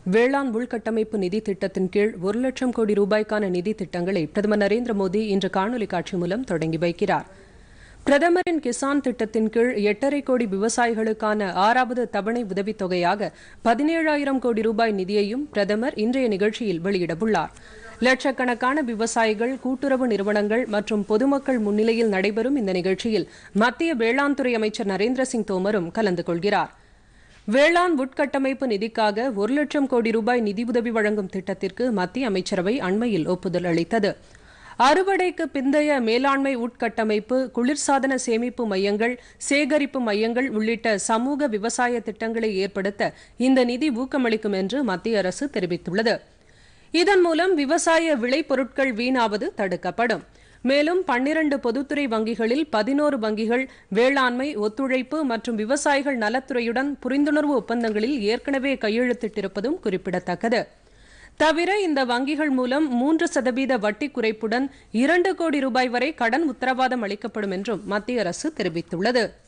வேளாண் உள்கட்டமைப்பு நிதி திட்டத்தின் கீழ் ஒரு லட்சம் கோடி ரூபாய்க்கான நிதி திட்டங்களை பிரதமர் நரேந்திர மோடி இன்று காணொலி காட்சி மூலம் தொடங்கி வைக்கிறார் பிரதமரின் கிசான் திட்டத்தின் கீழ் எட்டரை கோடி விவசாயிகளுக்கான ஆறாவது தவணை உதவித்தொகையாக பதினேழாயிரம் கோடி ரூபாய் நிதியையும் பிரதமர் இன்றைய நிகழ்ச்சியில் வெளியிடவுள்ளார் லட்சக்கணக்கான விவசாயிகள் கூட்டுறவு நிறுவனங்கள் மற்றும் பொதுமக்கள் முன்னிலையில் நடைபெறும் இந்த நிகழ்ச்சியில் மத்திய வேளாண் துறை அமைச்சர் நரேந்திர சிங் தோமரும் கலந்து கொள்கிறார் வேளாண் உட்கட்டமைப்பு நிதிக்காக ஒரு லட்சம் கோடி ரூபாய் நிதியுதவி வழங்கும் திட்டத்திற்கு மத்திய அமைச்சரவை அண்மையில் ஒப்புதல் அளித்தது அறுவடைக்கு பிந்தைய மேலாண்மை உட்கட்டமைப்பு குளிர்சாதன சேமிப்பு மையங்கள் சேகரிப்பு மையங்கள் உள்ளிட்ட சமூக விவசாய திட்டங்களை ஏற்படுத்த இந்த நிதி ஊக்கமளிக்கும் என்று மத்திய அரசு தெரிவித்துள்ளது இதன் மூலம் விவசாய விளைபொருட்கள் வீணாவது தடுக்கப்படும் மேலும் பன்னிரண்டு பொதுத்துறை வங்கிகளில் பதினோரு வங்கிகள் வேளாண்மை ஒத்துழைப்பு மற்றும் விவசாயிகள் நலத்துறையுடன் புரிந்துணர்வு ஒப்பந்தங்களில் ஏற்கனவே கையெழுத்திட்டிருப்பதும் குறிப்பிடத்தக்கது தவிர இந்த வங்கிகள் மூலம் மூன்று சதவீத வட்டி குறைப்புடன் இரண்டு கோடி ரூபாய் வரை கடன் உத்தரவாதம் அளிக்கப்படும் என்றும் மத்திய அரசு தெரிவித்துள்ளது